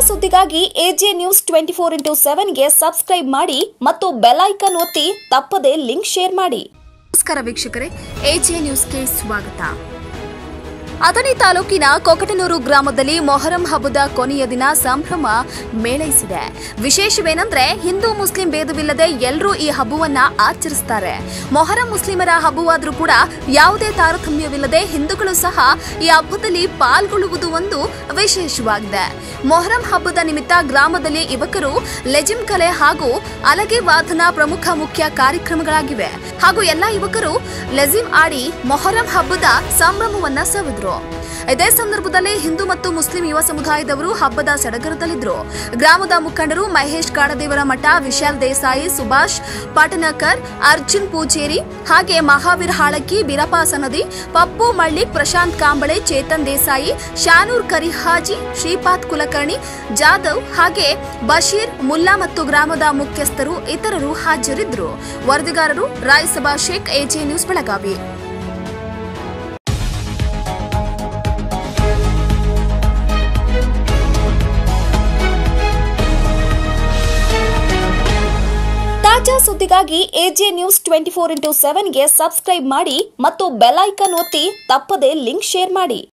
ಸುದ್ದಿಗಾಗಿ AJ news twenty four into ಸೆವೆನ್ಗೆ subscribe ಮಾಡಿ ಮತ್ತು ಬೆಲ್ ಐಕನ್ ಒತ್ತಿ ತಪ್ಪದೇ ಲಿಂಕ್ ಶೇರ್ ಮಾಡಿ ನಮಸ್ಕಾರ ವೀಕ್ಷಕರೇ ಎಜೆ ನ್ಯೂಸ್ಗೆ ಸ್ವಾಗತ ಅಥಣಿ ತಾಲೂಕಿನ ಕೊಕಟನೂರು ಗ್ರಾಮದಲ್ಲಿ ಮೊಹರಂ ಹಬ್ಬದ ಕೊನೆಯ ದಿನ ಸಂಭ್ರಮ ಮೇಳೈಸಿದೆ ವಿಶೇಷವೇನೆಂದ್ರೆ ಹಿಂದೂ ಮುಸ್ಲಿಂ ಭೇದವಿಲ್ಲದೆ ಎಲ್ಲರೂ ಈ ಹಬ್ಬವನ್ನ ಆಚರಿಸ್ತಾರೆ ಮೊಹರಂ ಮುಸ್ಲಿಮರ ಹಬ್ಬವಾದ್ರೂ ಕೂಡ ಯಾವುದೇ ತಾರತಮ್ಯವಿಲ್ಲದೆ ಹಿಂದೂಗಳು ಸಹ ಈ ಹಬ್ಬದಲ್ಲಿ ಪಾಲ್ಗೊಳ್ಳುವುದು ಒಂದು ವಿಶೇಷವಾಗಿದೆ ಮೊಹರಂ ಹಬ್ಬದ ನಿಮಿತ್ತ ಗ್ರಾಮದಲ್ಲಿ ಯುವಕರು ಲೆಜಿಮ್ ಕಲೆ ಹಾಗೂ ಅಲಗೆ ವಾದನ ಪ್ರಮುಖ ಮುಖ್ಯ ಕಾರ್ಯಕ್ರಮಗಳಾಗಿವೆ ಹಾಗೂ ಎಲ್ಲಾ ಯುವಕರು ಲೆಜಿಮ್ ಆಡಿ ಮೊಹರಂ ಹಬ್ಬದ ಸಂಭ್ರಮವನ್ನ ಸವಿದ್ರು ಇದೇ ಸಂದರ್ಭದಲ್ಲಿ ಹಿಂದೂ ಮತ್ತು ಮುಸ್ಲಿಂ ಯುವ ಸಮುದಾಯದವರು ಹಬ್ಬದ ಸಡಗರದಲ್ಲಿದ್ರು ಗ್ರಾಮದ ಮುಖಂಡರು ಮಹೇಶ್ ಕಾಡದೇವರ ಮಠ ವಿಶಾಲ್ ದೇಸಾಯಿ ಸುಭಾಷ್ ಪಾಟನಕರ್ ಅರ್ಜುನ್ ಪೂಜೇರಿ ಹಾಗೆ ಮಹಾವೀರ್ ಹಾಳಕ್ಕಿ ಬೀರಪ್ಪ ಸನದಿ ಪಪ್ಪು ಮಳ್ಳಿಕ್ ಪ್ರಶಾಂತ್ ಕಾಂಬಳೆ ಚೇತನ್ ದೇಸಾಯಿ ಶಾನೂರ್ ಕರಿಹಾಜಿ ಶ್ರೀಪಾದ್ ಕುಲಕರ್ಣಿ ಜಾಧವ್ ಹಾಗೆ ಬಶೀರ್ ಮುಲ್ಲಾ ಮತ್ತು ಗ್ರಾಮದ ಮುಖ್ಯಸ್ಥರು ಇತರರು ಹಾಜರಿದ್ದರು ವರದಿಗಾರರು ರಾಯಸಭಾ ಶೇಖ್ ಎಜೆ ನ್ಯೂಸ್ ಬೆಳಗಾವಿ ತಾಜಾ ಸುದ್ದಿಗಾಗಿ AJ news twenty four into ಸೆವೆನ್ಗೆ ಸಬ್ಸ್ಕ್ರೈಬ್ ಮಾಡಿ ಮತ್ತು ಬೆಲ್ ಐಕನ್ ಒತ್ತಿ ತಪ್ಪದೇ ಲಿಂಕ್ ಶೇರ್ ಮಾಡಿ